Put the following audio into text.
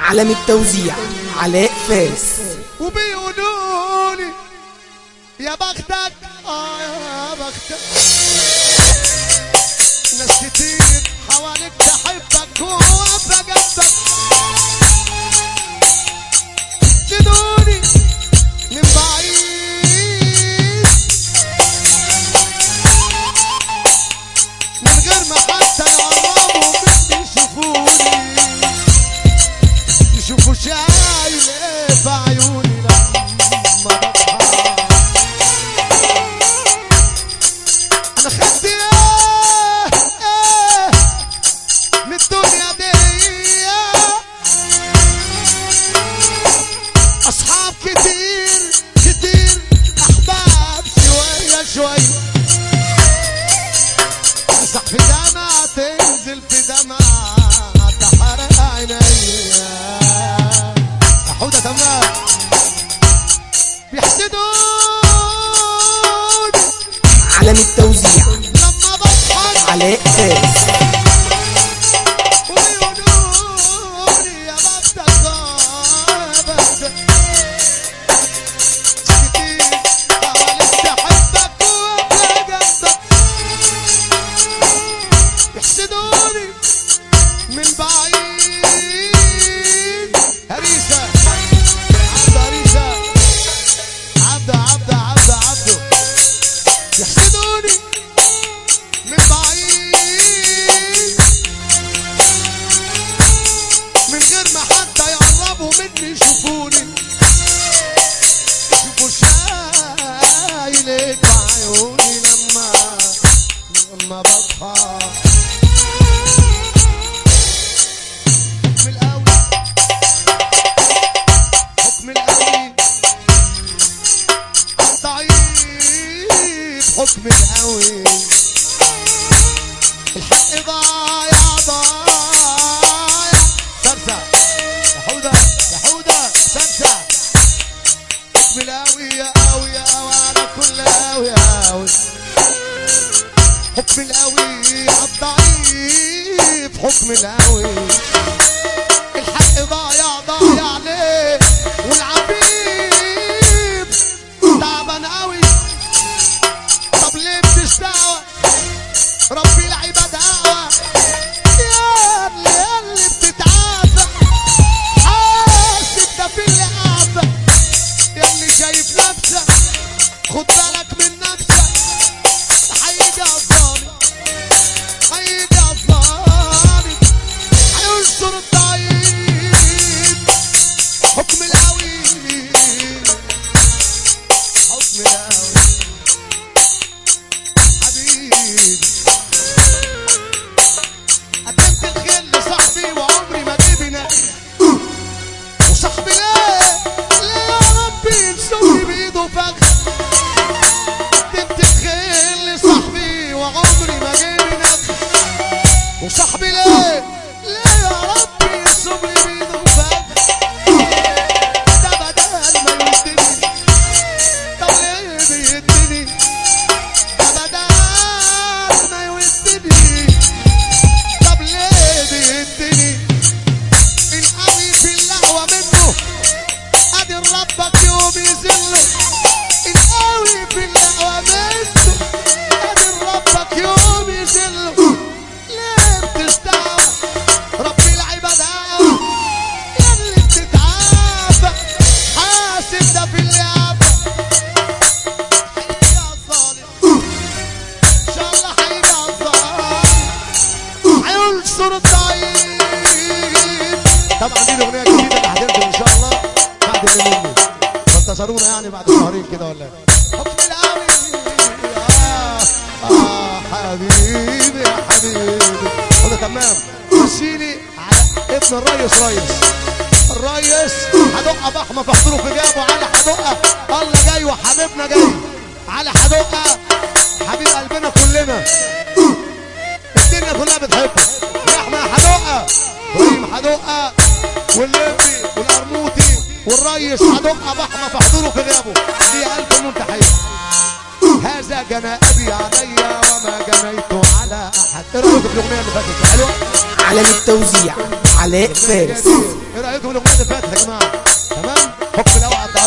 عالم التوزيع علاء فارس وبيقولوا لي يا بختك اه يا بختك ناس كتير حواليك تحبك وواقفه جنبك شدوني من بعيد من غير ما حتى يقربوا مني يشوفوني يشوفوا شايل ايه في عيوني لما بضحك انا خدت ايه ايه من الدنيا دي اصحاب كتير كتير احباب شويه شويه امسح في دمع تنزل في دمع تحرق عينيا حودة تمام بيحسدوني عالم التوزيع لما بضحك علاء فارس ويقولولي يا بختك يا بختك كتير حواليك تحبك وابقى جنبك يحسدوني من بعيد هريسة عبد هريسة عبد عبد عبد عبده يحسدوني من بعيد من غير ما حتى يقربوا مني يشوفوني يشوفوا شايلك بعيوني لما لما بضحك حكم القوي حكم القوي ضعيف حكم القوي الحق ضايع ضايع سرسع يا حودة يا حودة سرسع حكم القوي يا قوي يا قوي على كل قوي يا قوي حكم القوي الضعيف حكم القوي الحق ضايع ضايع ليه والعبيد تعبان قوي طب ليه بتشتاوى ربي العباد قوى يا اللي يا اللي بتتعافى حاسب ده في اللي عافى يا اللي شايف نفسك خد بالك من نفسك هيجي الظالم هيجي الظالم هينصر الضعيف حكم القوي حكم القوي حبيبي قدمت الخير لصاحبي وعمري ما جيبي ناس وصاحبي ليه ليه يا ربي يمسكني بايده فخ قدمت الخير لصاحبي وعمري ما جيبي ناس وصاحبي ليه ليه يا ربي يمسكني بايده فخ ده بدل ما يودني طب ليه بيدني ده بدل ما يودني طب ليه بيدني القوي في اللهوة منه قادر ربك يوم يذله القوي في اللهوة منه قادر ربك يوم يذله ليه بتستعب ربي العباد قوي يا اللي بتتعافى حاسب ده في اللي عافى هيجي الظالم ان شاء الله هيجي الظالم هينصر الضعيف طبعا دي الاغنيه الجديده اللي هتنزل ان شاء الله بعد اللي مني فانتظرونا يعني بعد شهرين كده ولا إيه. حكم القوي آه, اه حبيبي يا حبيبي هذا تمام مشيني على ابن الريس ريس الريس حدقه بحمه فاحضره في جابه على حدقه الله جاي وحبيبنا جاي على حدقه حبيب قلبنا كلنا الدنيا كلها بتحبه يا احمد حدقه ابراهيم حدقه واللمبي والقرموطي والريس حدقه بحمه فاحضره في غيابه دي الف منتحيه هذا جنى ابي علي وما جنيت على احد ايه رايكم في الاغنيه اللي فاتت حلوه عالم التوزيع علاء فارس ايه رايكم الاغنيه اللي فاتت يا جماعه تمام حكم الاوعى